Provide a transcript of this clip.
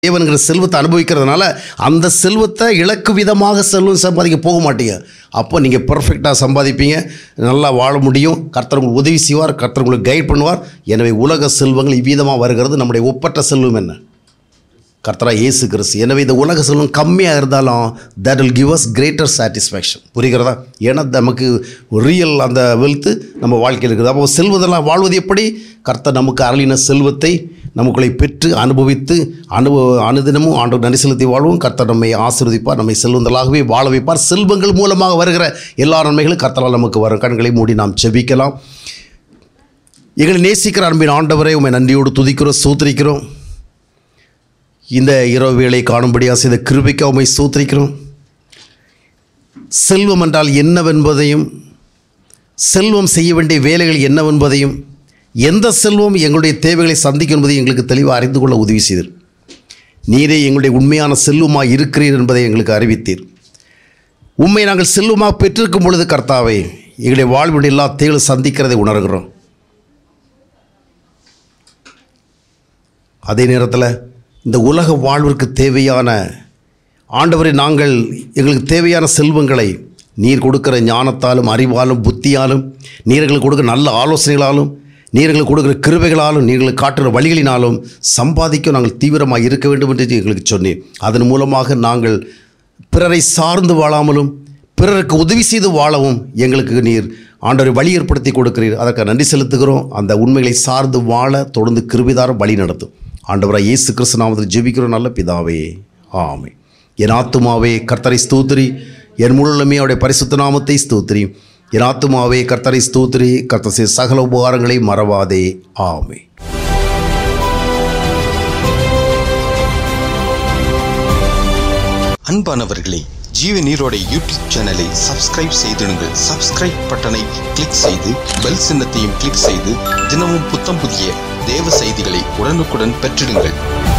தேவனுங்கிற செல்வத்தை அனுபவிக்கிறதுனால அந்த செல்வத்தை இலக்கு விதமாக செல்வம் சம்பாதிக்க போக மாட்டீங்க அப்போ நீங்கள் பர்ஃபெக்டாக சம்பாதிப்பீங்க நல்லா வாழ முடியும் கர்த்தர் உங்களுக்கு உதவி செய்வார் கர்த்தர் உங்களுக்கு கைட் பண்ணுவார் எனவே உலக செல்வங்கள் இவ்விதமாக வருகிறது நம்முடைய ஒப்பற்ற செல்வம் என்ன கர்த்தரா இயேசு கிறிஸ்து எனவே இந்த உலக செல்வம் கம்மியாக இருந்தாலும் that will give us greater satisfaction புரிகிறதா ஏன்னா நமக்கு ரியல் அந்த வெல்த்து நம்ம வாழ்க்கையில் இருக்குது அப்போ செல்வதெல்லாம் வாழ்வது எப்படி கர்த்தர் நமக்கு அருளின செல்வத்தை நமக்குள்ளே பெற்று அனுபவித்து அனுபவ அனுதினமும் ஆண்டு நன்றி செலுத்தி வாழ்வோம் கர்த்தர் நம்மை ஆசீர்வதிப்பார் நம்மை செல்வந்தலாகவே வாழ வைப்பார் செல்வங்கள் மூலமாக வருகிற எல்லா நன்மைகளும் கர்த்தரால் நமக்கு வரும் கண்களை மூடி நாம் செபிக்கலாம் எங்களை நேசிக்கிற அன்பின் ஆண்டவரை உண்மை நன்றியோடு துதிக்கிறோம் சூத்திரிக்கிறோம் இந்த இரவு வேளை காணும்படியாக செய்த கிருபைக்கு உண்மை சூத்திரிக்கிறோம் செல்வம் என்றால் என்னவென்பதையும் செல்வம் செய்ய வேண்டிய வேலைகள் என்னவென்பதையும் எந்த செல்வம் எங்களுடைய தேவைகளை சந்திக்கும் என்பதை எங்களுக்கு தெளிவாக அறிந்து கொள்ள உதவி செய்தீர் நீரே எங்களுடைய உண்மையான செல்வமாக இருக்கிறீர் என்பதை எங்களுக்கு அறிவித்தீர் உண்மை நாங்கள் செல்வமாக பெற்றிருக்கும் பொழுது கர்த்தாவே எங்களுடைய வாழ்வுடைய எல்லா தேவைகளும் சந்திக்கிறதை உணர்கிறோம் அதே நேரத்தில் இந்த உலக வாழ்விற்கு தேவையான ஆண்டவரை நாங்கள் எங்களுக்கு தேவையான செல்வங்களை நீர் கொடுக்கிற ஞானத்தாலும் அறிவாலும் புத்தியாலும் நீர் எங்களுக்கு கொடுக்கிற நல்ல ஆலோசனைகளாலும் நீர் எங்களுக்கு கொடுக்கிற கிருபைகளாலும் நீங்களுக்கு காட்டுகிற வழிகளினாலும் சம்பாதிக்க நாங்கள் தீவிரமாக இருக்க வேண்டும் என்று எங்களுக்கு சொன்னீர் அதன் மூலமாக நாங்கள் பிறரை சார்ந்து வாழாமலும் பிறருக்கு உதவி செய்து வாழவும் எங்களுக்கு நீர் ஆண்டவரை வழி ஏற்படுத்தி கொடுக்கிறீர் அதற்கு நன்றி செலுத்துகிறோம் அந்த உண்மைகளை சார்ந்து வாழ தொடர்ந்து கிருபிதாரம் வழி நடத்தும் ஆண்டவராக இயேசு கிறிஸ்து நாமத்தில் ஜெபிக்கிறோம் நல்ல பிதாவே ஆமே என் ஆத்துமாவே கர்த்தரை ஸ்தூத்திரி என் முழுமே அவருடைய பரிசுத்த நாமத்தை ஸ்தூத்திரி என் ஆத்துமாவே கர்த்தரை ஸ்தூத்திரி கர்த்தர் செய்த சகல உபகாரங்களை மறவாதே ஆமே அன்பானவர்களே ஜீவ நீரோட யூடியூப் சேனலை சப்ஸ்கிரைப் செய்திடுங்கள் சப்ஸ்கிரைப் பட்டனை கிளிக் செய்து பெல் சின்னத்தையும் கிளிக் செய்து தினமும் புத்தம் புதிய தேவ செய்திகளை உடனுக்குடன் பெற்றிடுங்கள்